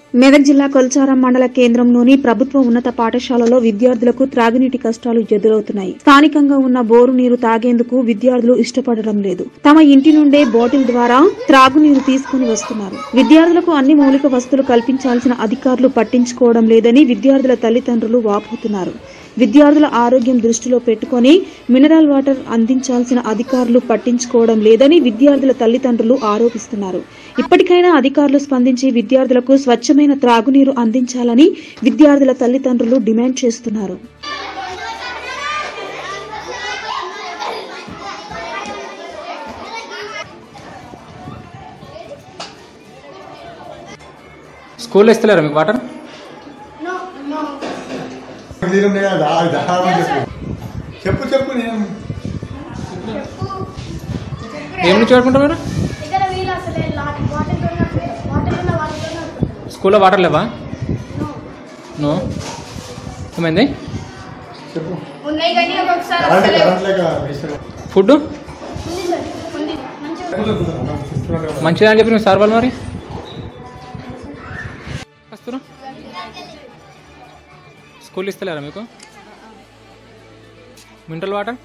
మెదక్ జిల్లా కొల్చారం మండల కేంద్రంలోని ప్రభుత్వ ఉన్నత పాఠశాలలో విద్యార్థులకు త్రాగునీటి కష్టాలు ఎదురవుతున్నాయి స్థానికంగా ఉన్న బోరు నీరు తాగేందుకు విద్యార్థులు ఇష్టపడడం లేదు తమ ఇంటి నుండే బాటిల్ ద్వారా త్రాగునీరు తీసుకుని వస్తున్నారు విద్యార్థులకు అన్ని మౌలిక వసతులు కల్పించాల్సిన అధికారులు పట్టించుకోవడం లేదని విద్యార్థుల తల్లిదండ్రులు వాపోతున్నారు విద్యార్థుల ఆరోగ్యం దృష్టిలో పెట్టుకుని మినరల్ వాటర్ అందించాల్సిన అధికారులు పట్టించుకోవడం లేదని విద్యార్థుల తల్లిదండ్రులు ఆరోపిస్తున్నారు ఇప్పటికైనా అధికారులు స్పందించి విద్యార్థులకు స్వచ్ఛమైన త్రాగునీరు అందించాలని విద్యార్థుల తల్లిదండ్రులు డిమాండ్ చేస్తున్నారు స్కూల్లో ఇస్తలేరా మీకు వాటర్ నీళ్ళు ఉన్నాయా? దా- దారాలు చెప్పు చెప్పు చెప్పు నేను ఏం నుంచి పెట్టుకుంటారు మీరు ఇక్కడ వీళ్ళు అసలే లాట్ వాటర్ వాటర్ ఉన్న వాటర్ స్కూల్లో వాటర్ లేవా నో ఏమైంది చెప్పు ఉన్నాయి కానీ ఒక్కొక్కసారి కరెంట్ అసలే కరెంట్ లేక వేస్ట్ ఫుడ్ ఉంది సార్ ఉంది మంచిగా మంచిదా అని చెప్పి నువ్వు సార్ వాళ్ళు మరి వస్తున్నా స్కూల్ ఇస్తలేరా మీకు మినరల్ వాటర్